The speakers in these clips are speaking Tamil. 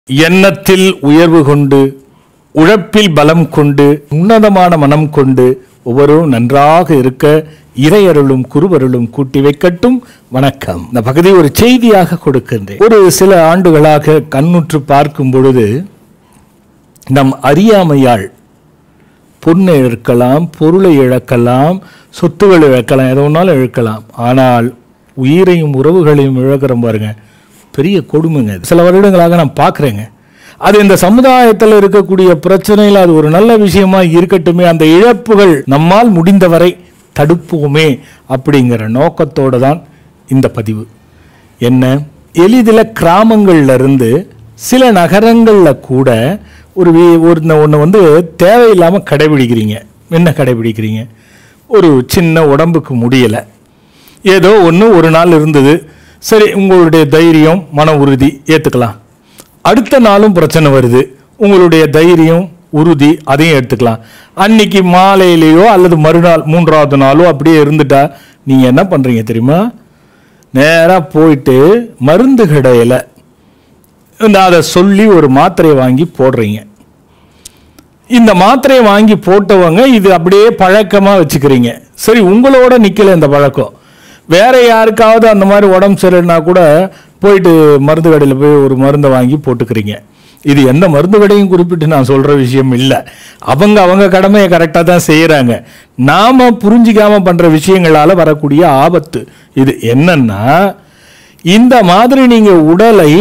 எண்ணத்தில் உயர்வு கொண்டு உழைப்பில் பலம் கொண்டு உன்னதமான மனம் கொண்டு ஒவ்வொருவரும் நன்றாக இருக்க இறையருளும் குருவருளும் கூட்டி வைக்கட்டும் வணக்கம் இந்த பகுதி ஒரு செய்தியாக கொடுக்கின்றேன் ஒரு சில ஆண்டுகளாக கண்ணுற்று பார்க்கும் பொழுது நம் அறியாமையால் பொண்ணை இழக்கலாம் பொருளை இழக்கலாம் சொத்துக்களை இழக்கலாம் எது ஒன்றாலும் இழக்கலாம் ஆனால் உயிரையும் உறவுகளையும் இழக்கிறோம் பாருங்க பெரிய கொடுமைங்க இது. சில வருடங்களாக நான் பார்க்குறேங்க அது இந்த சமுதாயத்தில் இருக்கக்கூடிய பிரச்சனையில் அது ஒரு நல்ல விஷயமா இருக்கட்டுமே அந்த இழப்புகள் நம்மால் முடிந்தவரை தடுப்போமே அப்படிங்கிற நோக்கத்தோடு தான் இந்த பதிவு என்ன எளிதில் கிராமங்கள்ல இருந்து சில நகரங்களில் கூட ஒரு வி- ஒரு ஒன்று வந்து தேவையில்லாமல் கடைபிடிக்கிறீங்க என்ன கடைபிடிக்கிறீங்க ஒரு சின்ன உடம்புக்கு முடியலை ஏதோ ஒன்று ஒரு நாள் இருந்தது சரி உங்களுடைய தைரியம் மன உறுதி ஏற்றுக்கலாம் அடுத்த நாளும் பிரச்சனை வருது உங்களுடைய தைரியம் உறுதி அதையும் எடுத்துக்கலாம் அன்னைக்கு மாலையிலேயோ அல்லது மறுநாள் மூன்றாவது நாளோ அப்படியே இருந்துட்டா நீங்கள் என்ன பண்ணுறீங்க தெரியுமா நேராக போயிட்டு மருந்து கடையில் இந்த அதை சொல்லி ஒரு மாத்திரையை வாங்கி போடுறீங்க இந்த மாத்திரையை வாங்கி போட்டவங்க இது அப்படியே பழக்கமாக வச்சுக்கிறீங்க சரி உங்களோட நிற்கல இந்த பழக்கம் வேற யாருக்காவது அந்த மாதிரி உடம்பு சரியில்லைனா கூட போயிட்டு மருந்து கடையில் போய் ஒரு மருந்தை வாங்கி போட்டுக்கிறீங்க இது எந்த மருந்து கடையும் குறிப்பிட்டு நான் சொல்கிற விஷயம் இல்லை அவங்க அவங்க கடமையை கரெக்டாக தான் செய்கிறாங்க நாம் புரிஞ்சிக்காமல் பண்ணுற விஷயங்களால் வரக்கூடிய ஆபத்து இது என்னன்னா இந்த மாதிரி நீங்கள் உடலை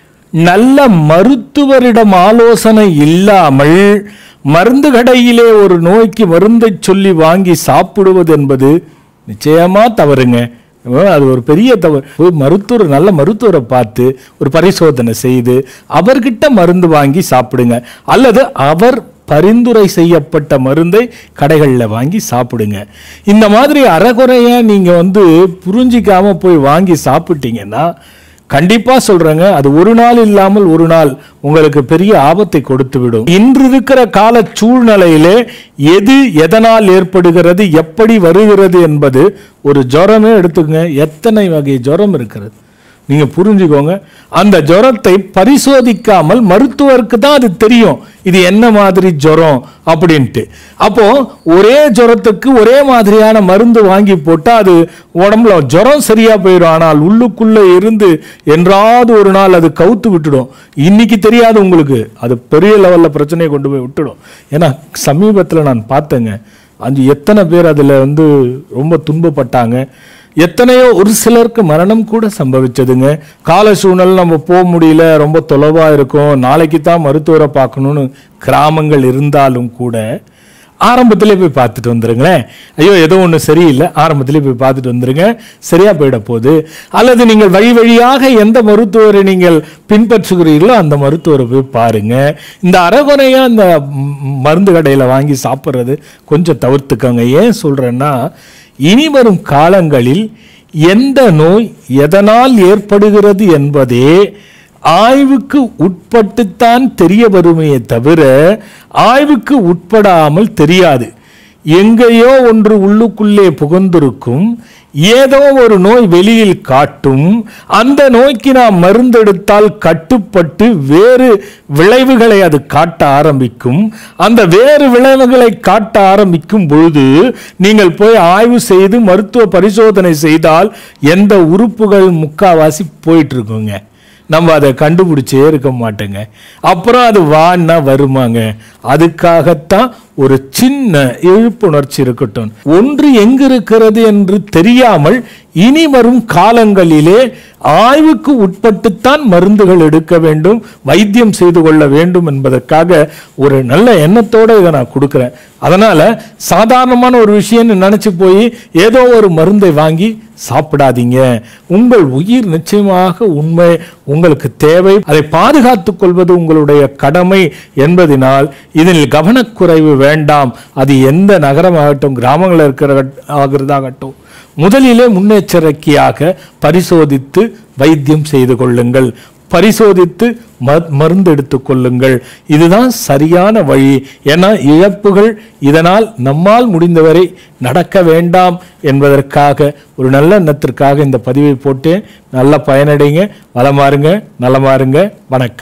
நல்ல மருத்துவரிடம் ஆலோசனை இல்லாமல் மருந்து கடையிலே ஒரு நோய்க்கு மருந்தை சொல்லி வாங்கி சாப்பிடுவது என்பது நிச்சயமா தவறுங்க அது ஒரு பெரிய தவறு ஒரு மருத்துவர் நல்ல மருத்துவரை பார்த்து ஒரு பரிசோதனை செய்து அவர்கிட்ட மருந்து வாங்கி சாப்பிடுங்க அல்லது அவர் பரிந்துரை செய்யப்பட்ட மருந்தை கடைகளில் வாங்கி சாப்பிடுங்க இந்த மாதிரி அறகுறையா நீங்க வந்து புரிஞ்சிக்காம போய் வாங்கி சாப்பிட்டீங்கன்னா கண்டிப்பா சொல்றேங்க அது ஒரு நாள் இல்லாமல் ஒரு நாள் உங்களுக்கு பெரிய ஆபத்தை கொடுத்து விடும் இன்று இருக்கிற கால சூழ்நிலையிலே எது எதனால் ஏற்படுகிறது எப்படி வருகிறது என்பது ஒரு ஜுரமே எடுத்துக்கங்க எத்தனை வகை ஜுரம் இருக்கிறது நீங்க புரிஞ்சுக்கோங்க அந்த ஜுரத்தை பரிசோதிக்காமல் மருத்துவருக்கு தான் அது தெரியும் இது என்ன மாதிரி ஜுரம் அப்படின்ட்டு அப்போ ஒரே ஜுரத்துக்கு ஒரே மாதிரியான மருந்து வாங்கி போட்டா அது உடம்புல ஜுரம் சரியா போயிடும் ஆனால் உள்ளுக்குள்ள இருந்து என்றாவது ஒரு நாள் அது கவுத்து விட்டுடும் இன்னைக்கு தெரியாது உங்களுக்கு அது பெரிய லெவல்ல பிரச்சனையை கொண்டு போய் விட்டுடும் ஏன்னா சமீபத்தில் நான் பார்த்தேங்க அது எத்தனை பேர் அதில் வந்து ரொம்ப துன்பப்பட்டாங்க எத்தனையோ ஒரு சிலருக்கு மரணம் கூட சம்பவிச்சதுங்க கால சூழ்நிலை நம்ம போக முடியல ரொம்ப தொலைவா இருக்கும் நாளைக்கு தான் மருத்துவரை பார்க்கணும்னு கிராமங்கள் இருந்தாலும் கூட ஆரம்பத்திலே போய் பார்த்துட்டு வந்துருங்களேன் ஐயோ ஏதோ ஒன்று சரியில்லை ஆரம்பத்திலே போய் பார்த்துட்டு வந்துருங்க சரியா போயிட போகுது அல்லது நீங்கள் வழி வழியாக எந்த மருத்துவரை நீங்கள் பின்பற்றுகிறீர்களோ அந்த மருத்துவரை போய் பாருங்க இந்த அறகுறையா இந்த ம், மருந்து கடையில் வாங்கி சாப்பிட்றது கொஞ்சம் தவிர்த்துக்கோங்க ஏன் சொல்றேன்னா இனி வரும் காலங்களில் எந்த நோய் எதனால் ஏற்படுகிறது என்பதே ஆய்வுக்கு உட்பட்டுத்தான் தெரிய வருமே தவிர ஆய்வுக்கு உட்படாமல் தெரியாது எங்கேயோ ஒன்று உள்ளுக்குள்ளே புகுந்திருக்கும் ஏதோ ஒரு நோய் வெளியில் காட்டும் அந்த நோய்க்கு நாம் மருந்தெடுத்தால் கட்டுப்பட்டு வேறு விளைவுகளை அது காட்ட ஆரம்பிக்கும் அந்த வேறு விளைவுகளை காட்ட ஆரம்பிக்கும் பொழுது நீங்கள் போய் ஆய்வு செய்து மருத்துவ பரிசோதனை செய்தால் எந்த உறுப்புகள் முக்காவாசி போயிட்டு இருக்குங்க நம்ம அதை கண்டுபிடிச்சே இருக்க மாட்டோங்க அப்புறம் அது வான்னா வருமாங்க அதுக்காகத்தான் ஒரு சின்ன எழுப்புணர்ச்சி இருக்கட்டும் ஒன்று எங்கு இருக்கிறது என்று தெரியாமல் இனி வரும் காலங்களிலே ஆய்வுக்கு உட்பட்டுத்தான் மருந்துகள் எடுக்க வேண்டும் வைத்தியம் செய்து கொள்ள வேண்டும் என்பதற்காக ஒரு நல்ல எண்ணத்தோட இதை நான் கொடுக்குறேன் அதனால சாதாரணமான ஒரு விஷயம்னு நினைச்சு போய் ஏதோ ஒரு மருந்தை வாங்கி சாப்பிடாதீங்க உங்கள் உயிர் நிச்சயமாக உண்மை உங்களுக்கு தேவை அதை பாதுகாத்துக் கொள்வது உங்களுடைய கடமை என்பதனால் இதில் கவனக்குறைவு வேண்டாம் அது எந்த நகரமாகட்டும் கிராமங்களில் இருக்கிற ஆகிறதாகட்டும் முதலிலே முன்னெச்சரிக்கையாக பரிசோதித்து வைத்தியம் செய்து கொள்ளுங்கள் பரிசோதித்து ம- மருந்து எடுத்துக் கொள்ளுங்கள் இதுதான் சரியான வழி ஏன்னா இழப்புகள் இதனால் நம்மால் முடிந்தவரை நடக்க வேண்டாம் என்பதற்காக ஒரு நல்ல எண்ணத்திற்காக இந்த பதிவை போட்டேன் நல்ல பயனடைங்க வளமாறுங்க நலமாறுங்க வணக்கம்